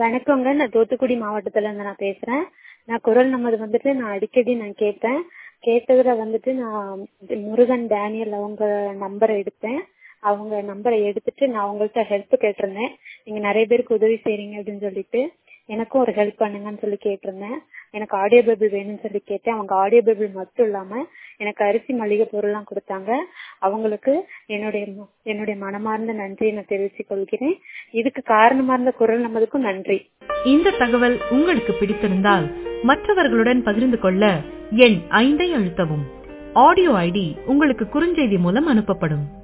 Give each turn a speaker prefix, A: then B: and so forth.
A: வணக்கங்க நான் தூத்துக்குடி மாவட்டத்துல இருந்து நான் பேசுறேன் நான் குரல் நமது வந்துட்டு நான் அடிக்கடி நான் கேட்பேன் கேட்டதுல வந்துட்டு நான் முருகன் டேனியல் அவங்க நம்பரை எடுத்தேன் அவங்க நம்பரை எடுத்துட்டு நான் அவங்கள்ட்ட ஹெல்ப் கேட்டிருந்தேன் நீங்க நிறைய பேருக்கு உதவி செய்றீங்க அப்படின்னு சொல்லிட்டு எனக்கும் ஒரு ஹெல்ப் பண்ணுங்கன்னு சொல்லி கேட்டிருந்தேன் எனக்கு ஆடியோ பைபிள் வேணும்னு சொல்லி கேட்டேன் அவங்க ஆடியோ பைபிள் மட்டும் இல்லாம எனக்கு அரிசி மளிகை பொருள்லாம் கொடுத்தாங்க அவங்களுக்கு என்னுடைய ம- என்னுடைய மனமார்ந்த நன்றியை நான் தெரிவித்துக் கொள்கிறேன் இதுக்கு காரணமா இருந்த குரல் நமதுக்கும் நன்றி
B: இந்த தகவல் உங்களுக்கு பிடித்திருந்தால் மற்றவர்களுடன் பகிர்ந்து கொள்ள எண் ஐந்தை அழுத்தவும் ஆடியோ ஐடி உங்களுக்கு குறுஞ்செய்தி மூலம் அனுப்பப்படும்